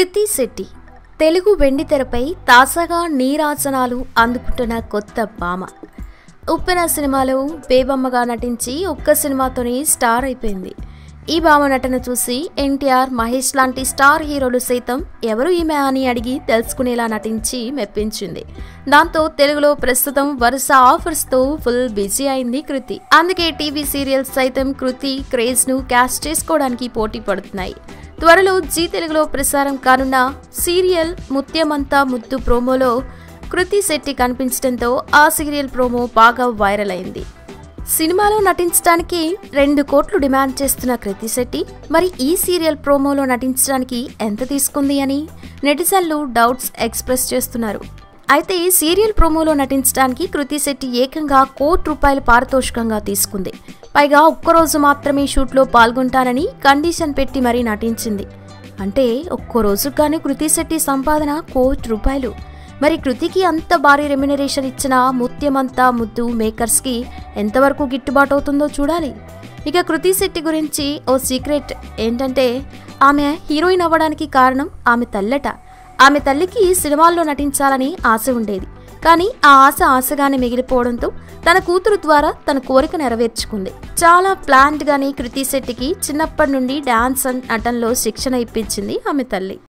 కృతి శెట్టి తెలుగు వెండితెరపై తాజాగా నీరాజనాలు అందుకుంటున్న కొత్త భామ ఉప్పెన సినిమాలో బేబమ్మగా నటించి ఒక్క సినిమాతోనే స్టార్ అయిపోయింది ఈ భామ నటన చూసి ఎన్టీఆర్ మహేష్ లాంటి స్టార్ హీరోలు సైతం ఎవరు ఈమె అని అడిగి తెలుసుకునేలా నటించి మెప్పించింది దాంతో తెలుగులో ప్రస్తుతం వరుస ఆఫర్స్తో ఫుల్ బిజీ అయింది కృతి అందుకే టీవీ సీరియల్స్ సైతం కృతి క్రేజ్ను క్యాష్ చేసుకోవడానికి పోటీ పడుతున్నాయి త్వరలో జీ తెలుగులో ప్రసారం కానున్న సీరియల్ ముత్యమంతా ముద్దు ప్రోమోలో కృతి శెట్టి కనిపించడంతో ఆ సీరియల్ ప్రోమో బాగా వైరల్ అయింది సినిమాలో నటించడానికి రెండు కోట్లు డిమాండ్ చేస్తున్న కృతి శెట్టి మరి ఈ సీరియల్ ప్రోమోలో నటించడానికి ఎంత తీసుకుంది అని నెటిజన్లు డౌట్స్ ఎక్స్ప్రెస్ చేస్తున్నారు అయితే సీరియల్ ప్రోమోలో నటించడానికి కృతి శెట్టి ఏకంగా కోటి రూపాయల పారితోషికంగా తీసుకుంది పైగా ఒక్కరోజు మాత్రమే షూట్లో పాల్గొంటానని కండిషన్ పెట్టి మరీ నటించింది అంటే ఒక్కో రోజుగానే కృతి శెట్టి సంపాదన కోటి రూపాయలు మరి కృతికి అంత భారీ రెమ్యునరేషన్ ఇచ్చిన ముత్యమంతా ముద్దు మేకర్స్కి ఎంతవరకు గిట్టుబాటు అవుతుందో చూడాలి ఇక కృతి శెట్టి గురించి ఓ సీక్రెట్ ఏంటంటే ఆమె హీరోయిన్ అవ్వడానికి కారణం ఆమె తల్లట ఆమె తల్లికి సినిమాల్లో నటించాలని ఆశ ఉండేది కానీ ఆ ఆశ ఆశగానే మిగిలిపోవడంతో తన కూతురు ద్వారా తన కోరిక నెరవేర్చుకుంది చాలా ప్లాంట్ గాని కృతి శెట్టికి చిన్నప్పటి నుండి డాన్స్ అండ్ నటనలో శిక్షణ ఇప్పించింది ఆమె తల్లి